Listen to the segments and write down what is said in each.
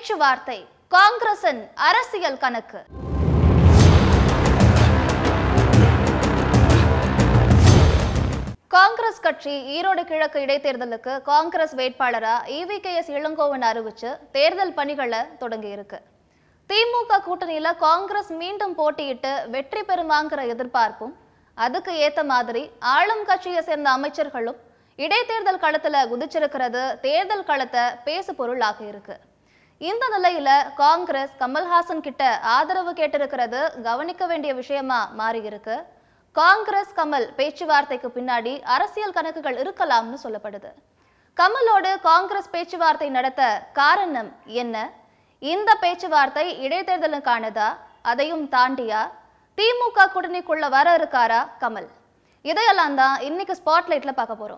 பேச்சுவார்த்தை காங்கிரசின் அரசியல் கணக்கு காங்கிரஸ் கட்சி ஈரோடு கிழக்கு இடைத்தேர்தலுக்கு காங்கிரஸ் வேட்பாளரா இவி கே எஸ் இளங்கோவன் அறிவிச்சு தேர்தல் பணிகளை தொடங்கி இருக்கு திமுக கூட்டணியில காங்கிரஸ் மீண்டும் போட்டியிட்டு வெற்றி பெறுமாங்கிற எதிர்பார்ப்பும் அதுக்கு ஏத்த மாதிரி ஆளும் கட்சியை சேர்ந்த அமைச்சர்களும் இடைத்தேர்தல் களத்துல குதிச்சிருக்கிறது தேர்தல் களத்தை பேசு பொருளாகி இருக்கு இந்த நிலையில காங்கிரஸ் கமல்ஹாசன் கிட்ட ஆதரவு கேட்டிருக்கிறது கவனிக்க வேண்டிய விஷயமா மாறி இருக்கு காங்கிரஸ் கமல் பேச்சுவார்த்தைக்கு பின்னாடி அரசியல் கணக்குகள் இருக்கலாம்னு சொல்லப்படுது கமலோடு காங்கிரஸ் பேச்சுவார்த்தை நடத்த காரணம் என்ன இந்த பேச்சுவார்த்தை இடைத்தேர்தலுக்கானதா அதையும் தாண்டியா திமுக கூட்டணிக்குள்ள வர இருக்காரா கமல் இதையெல்லாம் தான் இன்னைக்கு ஸ்பாட்லைட்ல பார்க்க போறோம்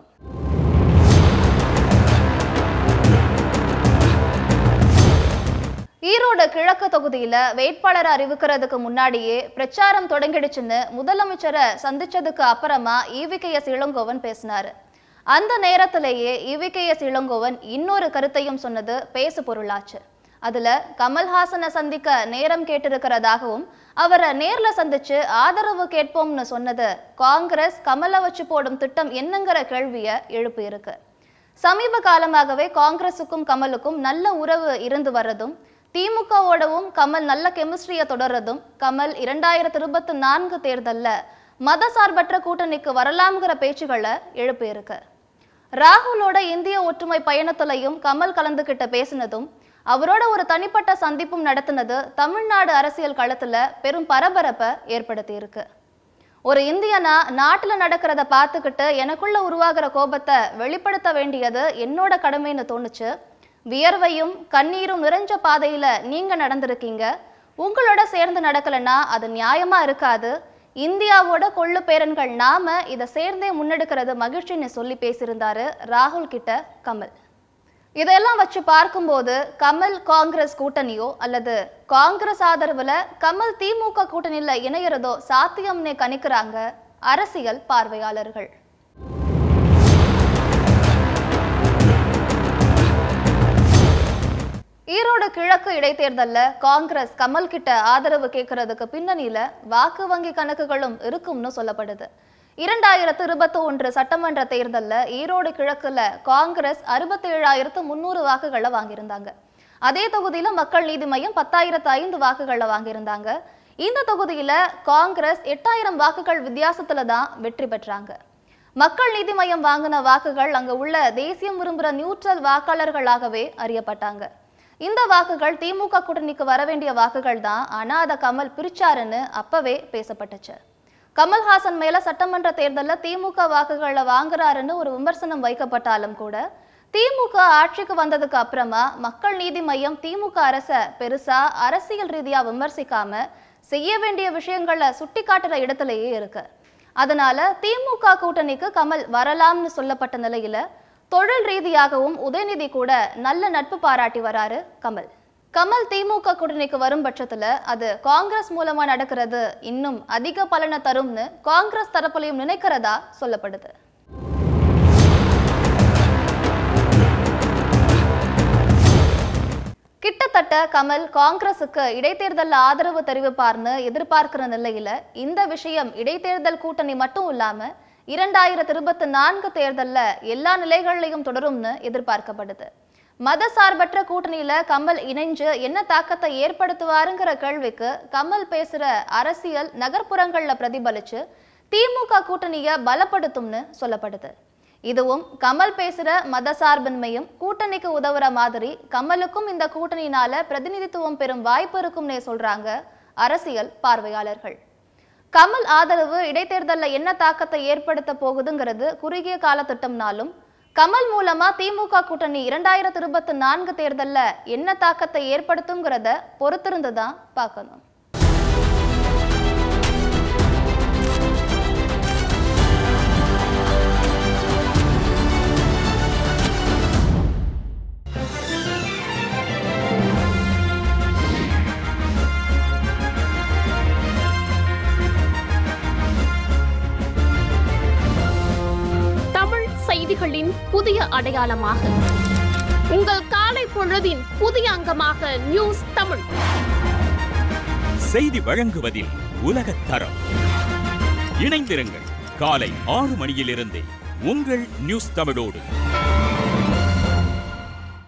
ஈரோடு கிழக்கு தொகுதியில வேட்பாளர் அறிவிக்கிறதுக்கு முன்னாடியே பிரச்சாரம் தொடங்கிடுச்சுன்னு முதலமைச்சரை சந்திச்சதுக்கு அப்புறமா இவிகேஎஸ் இளங்கோவன் பேசினாரு அந்த நேரத்திலேயே இவிகேஎஸ் இளங்கோவன் இன்னொரு கருத்தையும் சொன்னது பேசு பொருளாச்சு அதுல கமல்ஹாசனை சந்திக்க நேரம் கேட்டிருக்கிறதாகவும் அவரை நேர்ல சந்திச்சு ஆதரவு கேட்போம்னு சொன்னது காங்கிரஸ் கமலை வச்சு போடும் திட்டம் என்னங்கிற கேள்வியை எழுப்பியிருக்கு சமீப காலமாகவே காங்கிரசுக்கும் கமலுக்கும் நல்ல உறவு இருந்து வர்றதும் திமுகவோடவும் கமல் நல்ல கெமிஸ்ட்ரியை தொடர்றதும் கமல் இரண்டாயிரத்தி இருபத்தி நான்கு தேர்தல்ல மதசார்பற்ற கூட்டணிக்கு வரலாம்ங்கிற பேச்சுகளை எழுப்பியிருக்கு ராகுலோட இந்திய ஒற்றுமை பயணத்திலையும் கமல் கலந்துகிட்ட பேசினதும் அவரோட ஒரு தனிப்பட்ட சந்திப்பும் நடத்தினது தமிழ்நாடு அரசியல் களத்துல பெரும் பரபரப்பை ஏற்படுத்தி இருக்கு ஒரு இந்தியனா நாட்டுல நடக்கிறத பார்த்துக்கிட்டு எனக்குள்ள உருவாகிற கோபத்தை வெளிப்படுத்த வேண்டியது என்னோட கடமைன்னு தோணுச்சு வியர்வையும் கண்ணீரும் நிறைஞ்ச பாதையில நீங்க நடந்திருக்கீங்க உங்களோட சேர்ந்து நடக்கலன்னா அது நியாயமா இருக்காது இந்தியாவோட கொள்ளு பேரன்கள் நாம இதை சேர்ந்தே முன்னெடுக்கிறது மகிழ்ச்சின்னு சொல்லி பேசியிருந்தாரு ராகுல் கிட்ட கமல் இதெல்லாம் வச்சு பார்க்கும்போது கமல் காங்கிரஸ் கூட்டணியோ அல்லது காங்கிரஸ் ஆதரவுல கமல் திமுக கூட்டணியில இணையறதோ சாத்தியம்னே கணிக்கிறாங்க அரசியல் பார்வையாளர்கள் ஈரோடு கிழக்கு இடைத்தேர்தல்ல காங்கிரஸ் கமல் கிட்ட ஆதரவு கேட்கறதுக்கு பின்னணியில வாக்கு வங்கி கணக்குகளும் இருக்கும்னு சொல்லப்படுது இரண்டாயிரத்து இருபத்தி ஒன்று சட்டமன்ற தேர்தல்ல ஈரோடு கிழக்குல காங்கிரஸ் அறுபத்தி ஏழாயிரத்து முன்னூறு வாக்குகளை வாங்கியிருந்தாங்க அதே தொகுதியில மக்கள் நீதி மையம் பத்தாயிரத்து ஐந்து வாக்குகளை வாங்கியிருந்தாங்க இந்த தொகுதியில காங்கிரஸ் எட்டாயிரம் வாக்குகள் வித்தியாசத்துல தான் வெற்றி பெற்றாங்க மக்கள் நீதி மையம் வாங்கின வாக்குகள் அங்க உள்ள தேசியம் விரும்புகிற நியூட்ரல் வாக்காளர்களாகவே அறியப்பட்டாங்க இந்த வாக்குகள் திமுக கூட்டணிக்கு வர வேண்டிய வாக்குகள் தான் ஆனா அதை கமல் பிரிச்சாருன்னு அப்பவே பேசப்பட்டுச்சு கமல்ஹாசன் மேல சட்டமன்ற தேர்தல்ல திமுக வாக்குகளை வாங்குறாருன்னு ஒரு விமர்சனம் வைக்கப்பட்டாலும் கூட திமுக ஆட்சிக்கு வந்ததுக்கு அப்புறமா மக்கள் நீதி மையம் திமுக அரச பெருசா அரசியல் ரீதியா விமர்சிக்காம செய்ய வேண்டிய விஷயங்களை சுட்டி காட்டுற இடத்துலயே இருக்கு அதனால திமுக கூட்டணிக்கு கமல் வரலாம்னு சொல்லப்பட்ட நிலையில தொழில் ரீதியாகவும் உதயநிதி கூட நல்ல நட்பு பாராட்டி வராரு கமல் கமல் திமுக கூட்டணிக்கு வரும் பட்சத்துல அது காங்கிரஸ் மூலமா நடக்கிறது இன்னும் அதிக பலனை தரும்னு காங்கிரஸ் தரப்புலையும் நினைக்கிறதா சொல்லப்படுது கிட்டத்தட்ட கமல் காங்கிரசுக்கு இடைத்தேர்தல் ஆதரவு தெரிவிப்பார்னு எதிர்பார்க்கிற நிலையில இந்த விஷயம் இடைத்தேர்தல் கூட்டணி மட்டும் இல்லாம இரண்டாயிரத்தி இருபத்தி நான்கு தேர்தல்ல எல்லா நிலைகளிலையும் தொடரும்னு எதிர்பார்க்கப்படுது மத சார்பற்ற கூட்டணியில கமல் இணைஞ்சு என்ன தாக்கத்தை ஏற்படுத்துவாருங்கிற கேள்விக்கு கமல் பேசுற அரசியல் நகர்ப்புறங்கள்ல பிரதிபலிச்சு திமுக கூட்டணியை பலப்படுத்தும்னு சொல்லப்படுது இதுவும் கமல் பேசுற மத சார்பின்மையும் கூட்டணிக்கு உதவுற மாதிரி கமலுக்கும் இந்த கூட்டணியினால பிரதிநிதித்துவம் பெறும் வாய்ப்பு இருக்கும்னே சொல்றாங்க அரசியல் பார்வையாளர்கள் கமல் ஆதரவு இடைத்தேர்தல்ல என்ன தாக்கத்தை ஏற்படுத்த போகுதுங்கிறது குறுகிய கால திட்டம்னாலும் கமல் மூலமா திமுக கூட்டணி இரண்டாயிரத்தி இருபத்தி நான்கு தேர்தல்ல என்ன தாக்கத்தை ஏற்படுத்துங்கிறத பொறுத்திருந்து தான் பார்க்கணும் தமிழ் செய்திகளின் புதிய அடையாளமாக உங்கள் காலை பொழுதின் புதிய அங்கமாக நியூஸ் தமிழ் செய்தி வழங்குவதில் உலகத் தரம் இணைந்திருங்கள் காலை ஆறு மணியிலிருந்தே உங்கள் நியூஸ் தமிழோடு